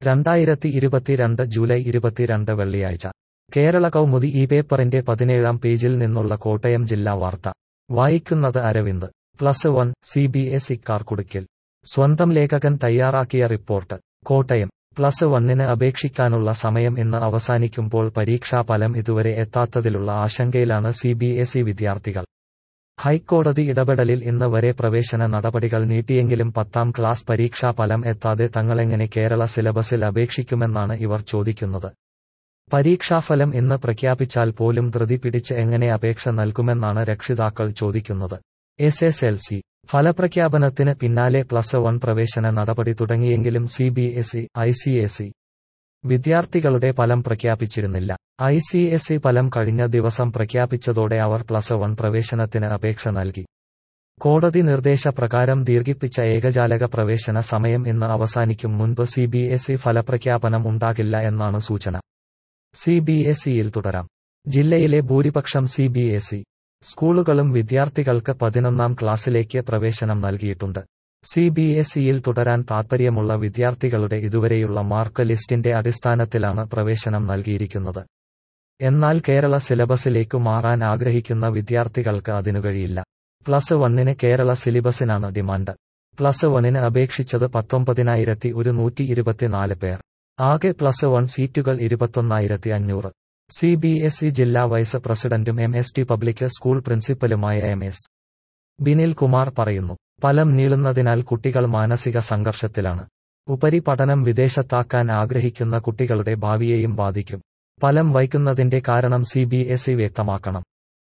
രണ്ടായിരത്തി ഇരുപത്തിരണ്ട് ജൂലൈ ഇരുപത്തിരണ്ട് വെള്ളിയാഴ്ച കേരള കൗമുദി ഈ പേപ്പറിന്റെ പതിനേഴാം പേജിൽ നിന്നുള്ള കോട്ടയം ജില്ലാ വാർത്ത വായിക്കുന്നത് Aravind plus one C B S ഇക്കാർ കുടുക്കിൽ സ്വന്തം ലേഖകൻ തയ്യാറാക്കിയ റിപ്പോർട്ട് കോട്ടയം പ്ലസ് വണ്ണിന് അപേക്ഷിക്കാനുള്ള സമയം ഇന്ന് അവസാനിക്കുമ്പോൾ പരീക്ഷാഫലം ഇതുവരെ എത്താത്തതിലുള്ള ആശങ്കയിലാണ് സി ബി എസ് ഇ വിദ്യാർത്ഥികൾ ഹൈക്കോടതി ഇടപെടലിൽ ഇന്ന് വരെ പ്രവേശന നടപടികൾ നീട്ടിയെങ്കിലും പത്താം ക്ലാസ് പരീക്ഷാഫലം എത്താതെ തങ്ങളെങ്ങനെ കേരള സിലബസിൽ അപേക്ഷിക്കുമെന്നാണ് ഇവർ ചോദിക്കുന്നത് പരീക്ഷാഫലം ഇന്ന് പ്രഖ്യാപിച്ചാൽ പോലും ധൃതി പിടിച്ച് എങ്ങനെ അപേക്ഷ നൽകുമെന്നാണ് രക്ഷിതാക്കൾ ചോദിക്കുന്നത് എസ് എസ് എൽ സി ഫലപ്രഖ്യാപനത്തിന് പിന്നാലെ പ്ലസ് വൺ പ്രവേശന നടപടി തുടങ്ങിയെങ്കിലും C B S E I C S E വിദ്യാർത്ഥികളുടെ ഫലം പ്രഖ്യാപിച്ചിരുന്നില്ല ഐ സി എസ് ഇ ഫലം കഴിഞ്ഞ ദിവസം പ്രഖ്യാപിച്ചതോടെ അവർ പ്ലസ് വൺ പ്രവേശനത്തിന് അപേക്ഷ നൽകി കോടതി നിർദ്ദേശപ്രകാരം ദീർഘിപ്പിച്ച ഏകജാലക പ്രവേശന സമയം ഇന്ന് അവസാനിക്കും മുൻപ് സി ബി എസ് ഇ ഫലപ്രഖ്യാപനം ഉണ്ടാകില്ല എന്നാണ് സൂചന സി ബി എസ് ഇയിൽ തുടരാം ജില്ലയിലെ ഭൂരിപക്ഷം സി ബി എസ് ഇ സ്കൂളുകളും വിദ്യാർത്ഥികൾക്ക് പതിനൊന്നാം ക്ലാസ്സിലേക്ക് പ്രവേശനം നൽകിയിട്ടുണ്ട് സി ബി എസ് ഇയിൽ തുടരാൻ താൽപ്പര്യമുള്ള വിദ്യാർത്ഥികളുടെ ഇതുവരെയുള്ള മാർക്ക് ലിസ്റ്റിന്റെ അടിസ്ഥാനത്തിലാണ് പ്രവേശനം നൽകിയിരിക്കുന്നത് എന്നാൽ കേരള സിലബസിലേക്കു മാറാൻ ആഗ്രഹിക്കുന്ന വിദ്യാർത്ഥികൾക്ക് അതിനു കഴിയില്ല പ്ലസ് വണ്ണിന് കേരള സിലബസിനാണ് ഡിമാൻഡ് പ്ലസ് വണ്ണിന് അപേക്ഷിച്ചത് പത്തൊമ്പതിനായിരത്തി ഒരുന്നൂറ്റി ഇരുപത്തിനാല് പേർ ആകെ പ്ലസ് വൺ സീറ്റുകൾ ഇരുപത്തൊന്നായിരത്തി അഞ്ഞൂറ് സി ബി എസ് ഇ ജില്ലാ വൈസ് പ്രസിഡന്റും M S T public school പ്രിൻസിപ്പലുമായ എം എസ് ബിനിൽ കുമാർ പറയുന്നു ഫലം നീളുന്നതിനാൽ കുട്ടികൾ മാനസിക സംഘർഷത്തിലാണ് ഉപരിപഠനം വിദേശത്താക്കാൻ ആഗ്രഹിക്കുന്ന കുട്ടികളുടെ ഭാവിയെയും ബാധിക്കും ഫലം വൈകുന്നതിന്റെ കാരണം സി ബി എസ് ഇ വ്യക്തമാക്കണം